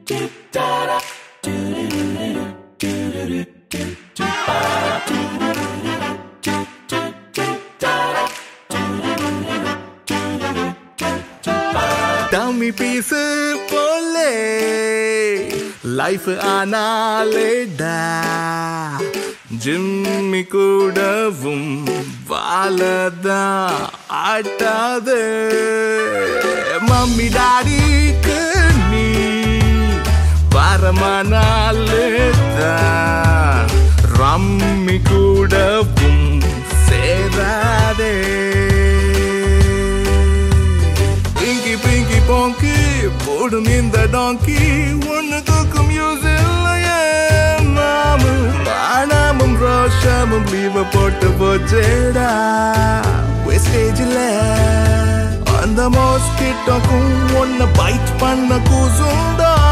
dummy piece போலே life ஆனாலேடா Jimmy கூடவும் வாழதா ஆட்டாது மம்மி டாடிக்கு நீ வரமானாலேதா ரம்மி கூடவும் சேராதே பிங்கி பிங்கி போங்கி போடும் இந்த டாங்கி ஒன்னு தூக்கும் யூஸ் இல்லையே நாமும் மானமும் ரோஷமும் லீவ போட்டு போச்சேடா வேஸ்டேஜில் அந்த மோஸ்கிட்டோக்கும் ஒன்னு பைட் பண்ண கூசுண்டா